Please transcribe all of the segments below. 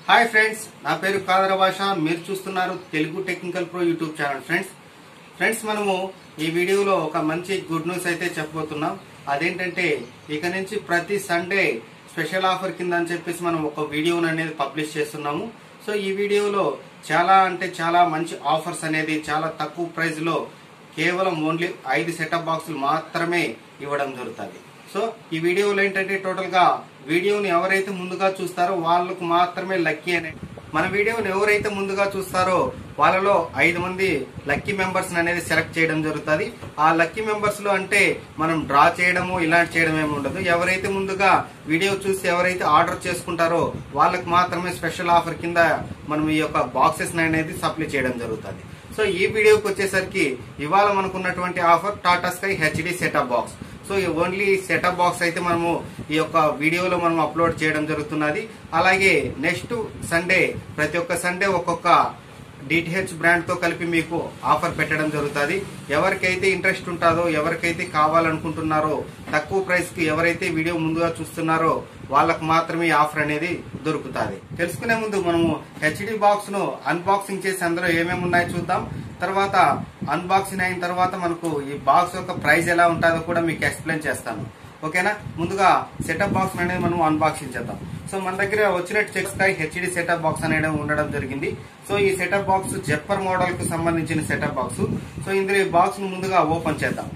hi friends నా పేరు కాదర భాష మీరు చూస్తున్నారు Telugu technical pro YouTube channel friends friends మనము ఈ వీడియోలో ఒక మంచి గుడ్ న్యూస్ అయితే చెప్పబోతున్నాం అదేంటంటే ఇక నుంచి ప్రతి సండే స్పెషల్ ఆఫర్ కింద అని చెప్పేసి మనం ఒక వీడియోని అనేది పబ్లిష్ చేస్తున్నాము సో ఈ వీడియోలో చాలా అంటే చాలా మంచి ఆఫర్స్ అనేది చాలా తక్కువ ప్రైస్ లో కేవలం ఓన్లీ ఐదు సెటప్ బాక్సులు మాత్రమే ఇవ్వడం జరుగుతుంది సో ఈ వీడియోలో ఏంటంటే టోటల్ గా వీడియోని ఎవరైతే ముందుగా చూస్తారో వాళ్ళకు మాత్రమే లక్కీ అనే మన వీడియోని ఎవరైతే ముందుగా చూస్తారో వాళ్ళలో ఐదు మంది లక్కీ మెంబర్స్ అనేది సెలెక్ట్ చేయడం జరుగుతుంది ఆ లక్కీ మెంబర్స్ లో అంటే మనం డ్రా చేయడము ఇలాంటి చేయడం ఏమి ఉండదు ఎవరైతే ముందుగా వీడియో చూసి ఎవరైతే ఆర్డర్ చేసుకుంటారో వాళ్ళకి మాత్రమే స్పెషల్ ఆఫర్ కింద మనం ఈ యొక్క బాక్సెస్ అనేది సప్లై చేయడం జరుగుతుంది సో ఈ వీడియోకి వచ్చేసరికి ఇవాళ మనకున్నటువంటి offer Tata sky HD setup box so ఈ ఓన్లీ సెటప్ బాక్స్ అయితే మనము ఈ యొక్క వీడియోలో మనం అప్లోడ్ చేయడం జరుగుతున్నది అలాగే నెక్స్ట్ సండే ప్రతి ఒక్క సండే ఒక్కొక్క డిటిహెచ్ బ్రాండ్ తో కలిపి మీకు ఆఫర్ పెట్టడం జరుగుతుంది ఎవరికైతే ఇంట్రెస్ట్ ఉంటుందో ఎవరికైతే కావాలనుకుంటున్నారో తక్కువ ప్రైస్ కి ఎవరైతే వీడియో ముందుగా చూస్తున్నారో వాళ్ళకు మాత్రమే ఈ ఆఫర్ అనేది దొరుకుతుంది తెలుసుకునే ముందు మనము హెచ్డి బాక్స్ ను అన్బాక్సింగ్ చేసి అందులో ఏమేమి ఉన్నాయో చూద్దాం తర్వాత అన్బాక్సింగ్ అయిన తర్వాత మనకు ఈ బాక్స్ యొక్క ప్రైస్ ఎలా ఉంటుందో కూడా మీకు ఎక్స్ప్లెయిన్ చేస్తాను ఓకేనా ముందుగా సెటప్ బాక్స్ అనేది మనం అన్బాక్సింగ్ చేద్దాం సో మన దగ్గర వచ్చినట్టు check sky HD setup box అనేది ఉండడం జరిగింది సో ఈ సెటప్ బాక్స్ జెప్పర్ మోడల్ కు సంబంధించిన సెటప్ బాక్స్ సో ఇందులో ఈ బాక్స్ ను ముందుగా ఓపెన్ చేద్దాం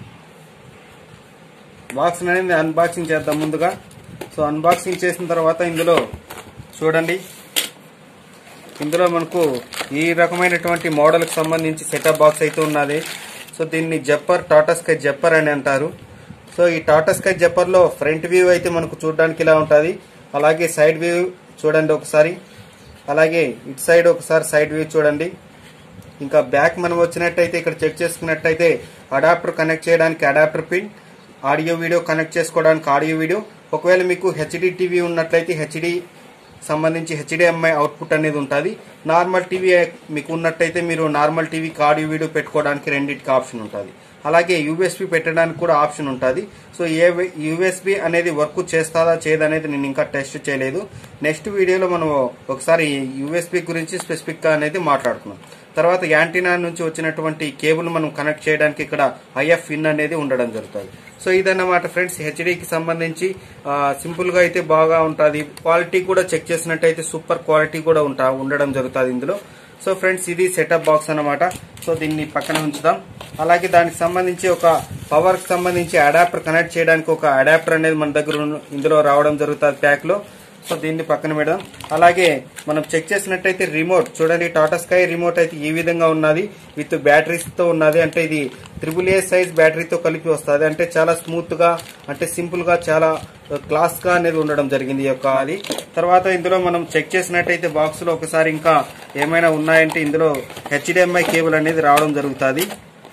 బాక్స్ అనేది అన్బాక్సింగ్ చేద్దాం ముందుగా సో అన్బాక్సింగ్ చేసిన తర్వాత ఇందులో చూడండి ఇందులో మనకు ఈ రకమైనటువంటి మోడల్ కి సంబంధించి సెటప్ బాక్స్ అయితే ఉన్నది సో దీన్ని జప్పర్ టాటా స్కై జప్పర్ అని అంటారు సో ఈ టాటా స్కై జప్పర్ లో ఫ్రంట్ వ్యూ అయితే మనకు చూడడానికి ఇలా ఉంటుంది అలాగే సైడ్ వ్యూ చూడండి ఒకసారి అలాగే ఇటు సైడ్ ఒకసారి సైడ్ వ్యూ చూడండి ఇంకా బ్యాక్ మనం వచ్చినట్టయితే ఇక్కడ చెక్ చేసుకున్నట్టయితే అడాప్టర్ కనెక్ట్ చేయడానికి adapter pin audio video connect చేసుకోవడానికి ఆడియో వీడియో ఒకవేళ మీకు హెచ్డి టీవీ ఉన్నట్లయితే హెచ్డి సంబంధించి హెచ్డిఎంఐ అవుట్పుట్ అనేది ఉంటుంది నార్మల్ టీవీ మీకు ఉన్నట్టయితే మీరు నార్మల్ టీవీకి ఆడియో వీడియో పెట్టుకోవడానికి రెండింటికి ఆప్షన్ ఉంటుంది అలాగే యూఎస్బి పెట్టడానికి కూడా ఆప్షన్ ఉంటుంది సో ఏ యూఎస్బి అనేది వర్క్ చేస్తాదా చేయదనేది నేను ఇంకా టెస్ట్ చేయలేదు నెక్స్ట్ వీడియోలో మనం ఒకసారి యూఎస్బి గురించి స్పెసిఫిక్ గా అనేది మాట్లాడుకున్నాం తర్వాత యాంటీనా నుంచి వచ్చినటువంటి కేబుల్ మనం కనెక్ట్ చేయడానికి ఇక్కడ ఐఎఫ్ ఇన్ అనేది ఉండడం జరుగుతుంది సో ఇదన్నమాట ఫ్రెండ్స్ హెచ్డికి సంబంధించి సింపుల్ గా అయితే బాగా ఉంటుంది క్వాలిటీ కూడా చెక్ చేసినట్టయితే సూపర్ క్వాలిటీ కూడా ఉంటా ఉండడం జరుగుతుంది ఇందులో సో ఫ్రెండ్స్ ఇది సెటప్ బాక్స్ అన్నమాట సో దీన్ని పక్కన ఉంచుదాం అలాగే దానికి సంబంధించి ఒక పవర్ కి సంబంధించి అడాప్టర్ కనెక్ట్ చేయడానికి ఒక అడాప్టర్ అనేది మన దగ్గర ఉన్న- ఇందులో రావడం జరుగుతుంది ప్యాక్ లో సో దీన్ని పక్కన పెడదాం అలాగే మనం చెక్ చేసినట్టయితే రిమోట్ చూడండి టాటా స్కై రిమోట్ అయితే ఈ విధంగా ఉన్నది విత్ బ్యాటరీస్ తో ఉన్నది అంటే ఇది త్రిబుల్ ఏ సైజ్ బ్యాటరీతో కలిపి వస్తుంది అంటే చాలా స్మూత్ గా అంటే సింపుల్ గా చాలా క్లాస్ గా అనేది ఉండడం జరిగింది ఈ యొక్క అది తర్వాత ఇందులో మనం చెక్ చేసినట్టయితే బాక్స్ లో ఒకసారి ఇంకా ఏమైనా ఉన్నాయంటే ఇందులో హెచ్డిఎంఐ కేబుల్ అనేది రావడం జరుగుతుంది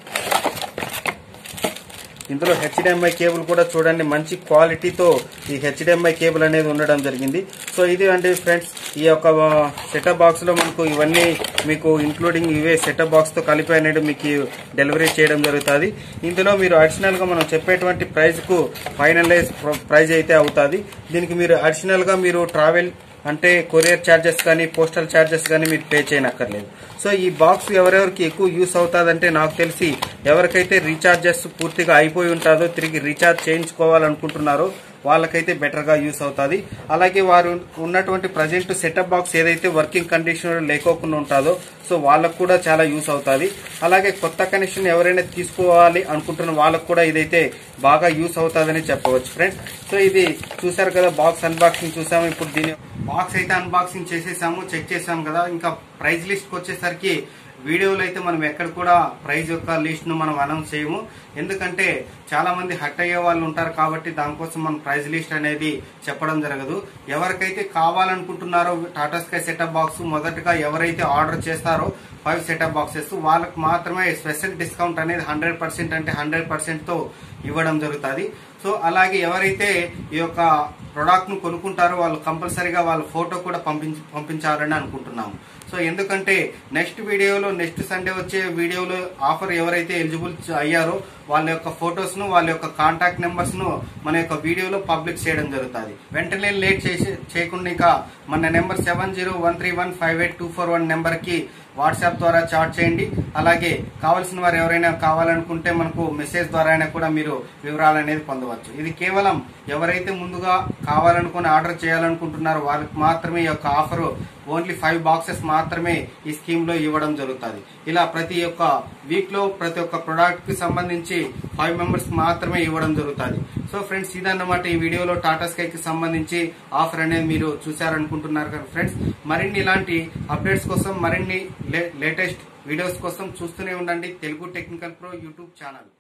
ఇందులో హెచ్డిఎంఐ కేబుల్ కూడా చూడండి మంచి క్వాలిటీతో ఈ హెచ్డిఎంఐ కేబుల్ అనేది ఉండడం జరిగింది సో ఇది అంటే ఫ్రెండ్స్ ఈ యొక్క సెటప్ బాక్స్ లో మనకు ఇవన్నీ మీకు ఇంక్లూడింగ్ ఇవే సెటప్ బాక్స్ తో కలిపి అనేది మీకు డెలివరీ చేయడం జరుగుతుంది ఇందులో మీరు అడిషనల్ గా మనం చెప్పేటువంటి ప్రైస్ కు ఫైనలైజ్ ప్రైజ్ అయితే అవుతుంది దీనికి మీరు అడిషనల్ గా మీరు ట్రావెల్ అంటే కొరియర్ ఛార్జెస్ కానీ పోస్టల్ ఛార్జెస్ కానీ మీరు పే చేయనక్కర్లేదు సో ఈ బాక్స్ ఎవరెవరికి ఎక్కువ యూస్ అవుతుందంటే నాకు తెలిసి ఎవరికైతే రీఛార్జెస్ పూర్తిగా అయిపోయి ఉంటుందో తిరిగి రీఛార్జ్ చేయించుకోవాలనుకుంటున్నారో వాళ్ళకైతే బెటర్ గా యూస్ అవుతుంది అలాగే వారు ఉన్నటువంటి ప్రజెంట్ సెటప్ బాక్స్ ఏదైతే వర్కింగ్ కండిషన్ లేకోకుండా ఉంటుందో సో వాళ్ళకు కూడా చాలా యూస్ అవుతుంది అలాగే కొత్త కనెక్షన్ ఎవరైనా తీసుకోవాలి అనుకుంటున్న వాళ్ళకు కూడా ఇదైతే బాగా యూస్ అవుతుందని చెప్పవచ్చు ఫ్రెండ్స్ సో ఇది చూసారు కదా బాక్స్ అన్బాక్సింగ్ చూసాము ఇప్పుడు దీని బాక్స్ అయితే అన్బాక్సింగ్ చేసేసాము చెక్ చేసాము కదా ఇంకా ప్రైస్ లిస్ట్ వచ్చేసరికి వీడియోలో అయితే మనం ఎక్కడ కూడా ప్రైజ్ యొక్క లిస్ట్ ను మనం అనౌన్స్ చేయము ఎందుకంటే చాలా మంది హట్ అయ్యే వాళ్ళు ఉంటారు కాబట్టి దానికోసం మనం ప్రైజ్ లిస్ట్ అనేది చెప్పడం జరగదు ఎవరికైతే కావాలనుకుంటున్నారో టాటా స్కై సెటప్ బాక్స్ మొదటగా ఎవరైతే ఆర్డర్ చేస్తారో ఫైవ్ సెటప్ బాక్సెస్ వాళ్ళకి మాత్రమే స్పెషల్ డిస్కౌంట్ అనేది హండ్రెడ్ పర్సెంట్ అంటే హండ్రెడ్ పర్సెంట్ తో ఇవ్వడం జరుగుతుంది సో అలాగే ఎవరైతే ఈ యొక్క ప్రొడక్ట్ ను కొనుక్కుంటారో వాళ్ళు కంపల్సరీగా వాళ్ళ ఫోటో కూడా పంపించ పంపించాలని అనుకుంటున్నాము సో ఎందుకంటే నెక్స్ట్ వీడియోలో నెక్స్ట్ సండే వచ్చే వీడియోలో ఆఫర్ ఎవరైతే ఎలిజిబుల్ అయ్యారో వాళ్ళ యొక్క ఫొటోస్ ను వాళ్ళ యొక్క కాంటాక్ట్ నెంబర్స్ ను మన యొక్క వీడియోలో పబ్లిక్ చేయడం జరుగుతుంది వెంటనే లేట్ చేసి చేయకుండా ఇక మన number seven zero one three one five eight two four one number కి వాట్సాప్ ద్వారా చాట్ చేయండి అలాగే కావాల్సిన వారు ఎవరైనా కావాలనుకుంటే మనకు మెసేజ్ ద్వారా అయినా కూడా మీరు వివరాలు అనేది పొందవచ్చు ఇది కేవలం ఎవరైతే ముందుగా కావాలనుకుని ఆర్డర్ చేయాలనుకుంటున్నారో వాళ్ళకి మాత్రమే ఈ యొక్క ఆఫర్ ఓన్లీ ఫైవ్ బాక్సెస్ మాత్రమే ఈ స్కీమ్ లో ఇవ్వడం జరుగుతుంది ఇలా ప్రతి ఒక్క వీక్ లో ప్రతి ఒక్క ప్రొడక్ట్ కి సంబంధించి ఫైవ్ మెంబర్స్ మాత్రమే ఇవ్వడం జరుగుతుంది సో ఫ్రెండ్స్ ఇదన్నమాట ఈ వీడియోలో టాటా స్కై కి సంబంధించి ఆఫర్ అనేది మీరు చూసారనుకుంటున్నారు కదా ఫ్రెండ్స్ మరిన్ని ఇలాంటి అప్డేట్స్ కోసం మరిన్ని లేటెస్ట్ వీడియోస్ కోసం చూస్తూనే ఉండండి Telugu technical pro YouTube channel